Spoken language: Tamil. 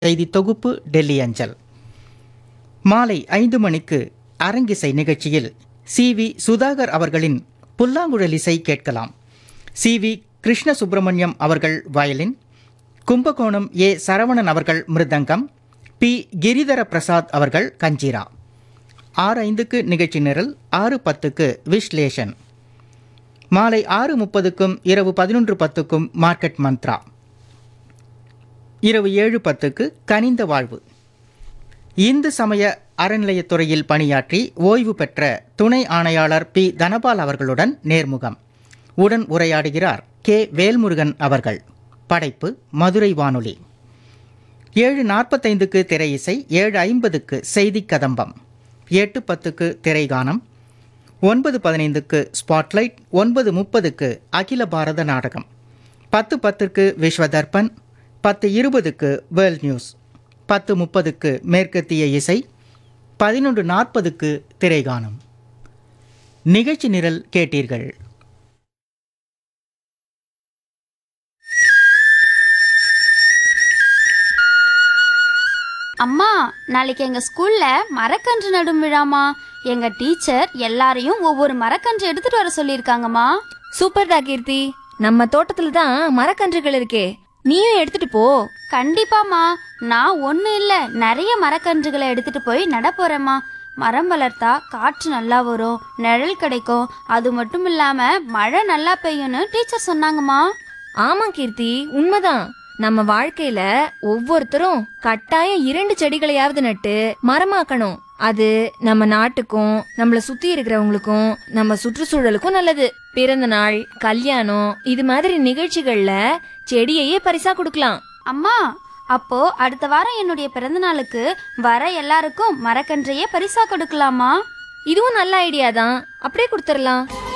செய்தி தொகுப்பு டெல்லி அஞ்சல் மாலை ஐந்து மணிக்கு அரங்கிசை நிகழ்ச்சியில் சி வி சுதாகர் அவர்களின் புல்லாங்குழல் இசை கேட்கலாம் சி வி கிருஷ்ண சுப்பிரமணியம் அவர்கள் வயலின் கும்பகோணம் ஏ சரவணன் அவர்கள் மிருதங்கம் பி கிரிதர பிரசாத் அவர்கள் கஞ்சீரா ஆறு ஐந்துக்கு நிகழ்ச்சி நிரல் ஆறு பத்துக்கு விஸ்லேஷன் மாலை ஆறு முப்பதுக்கும் இரவு பதினொன்று பத்துக்கும் மார்க்கெட் மந்த்ரா இரவு ஏழு பத்துக்கு கனிந்த வாழ்வு இந்து சமய அறநிலையத்துறையில் பணியாற்றி ஓய்வு பெற்ற துணை ஆணையாளர் பி தனபால் அவர்களுடன் நேர்முகம் உடன் உரையாடுகிறார் கே வேல்முருகன் அவர்கள் படைப்பு மதுரை வானொலி ஏழு நாற்பத்தைந்துக்கு திரை இசை ஏழு ஐம்பதுக்கு செய்தி கதம்பம் எட்டு பத்துக்கு திரைகானம் ஒன்பது பதினைந்துக்கு ஸ்பாட்லைட் ஒன்பது முப்பதுக்கு அகில பாரத நாடகம் பத்து பத்துக்கு விஸ்வதர்பன் பத்து இருபதுக்கு வேர்ல்ட் நியூஸ் பத்து முப்பதுக்கு மேற்கத்திய இசை பதினொன்று நாற்பதுக்கு திரைகானம் நிகழ்ச்சி நிரல் கேட்டீர்கள் அம்மா நாளைக்கு எங்க ஸ்கூல்ல மரக்கன்று நடும் விழாமா எங்க டீச்சர் எல்லாரையும் ஒவ்வொரு மரக்கன்று எடுத்துட்டு வர சொல்லிருக்காங்கம்மா சூப்பர்டா கீர்த்தி நம்ம தோட்டத்துல தான் மரக்கன்றுகள் இருக்கே நீயும் எடுத்துட்டு போ கண்டிப்பாம்மா நான் ஒண்ணு இல்ல நிறைய மரக்கன்றுகளை எடுத்துட்டு போய் நட போறேம்மா மரம் வளர்த்தா காற்று நல்லா வரும் நிழல் கிடைக்கும் அது மட்டும் இல்லாம மழை நல்லா பெய்யும்னு டீச்சர் சொன்னாங்கம்மா ஆமா கீர்த்தி உண்மைதான் நம்ம வாழ்க்கையில ஒவ்வொருத்தரும் கட்டாயம் இரண்டு செடிகளையாவது நட்டு மரமாக்கணும் அது நம்ம நாட்டுக்கும் நம்மள சுத்தி இருக்கிறவங்களுக்கும் நம்ம சுற்றுச்சூழலுக்கும் நல்லது பிறந்த நாள் கல்யாணம் இது மாதிரி நிகழ்ச்சிகள்ல செடியையே பரிசா கொடுக்கலாம் அம்மா அப்போ அடுத்த வாரம் என்னுடைய பிறந்த நாளுக்கு வர எல்லாருக்கும் மரக்கன்றையே பரிசா கொடுக்கலாமா இதுவும் நல்ல ஐடியா தான் அப்படியே கொடுத்துடலாம்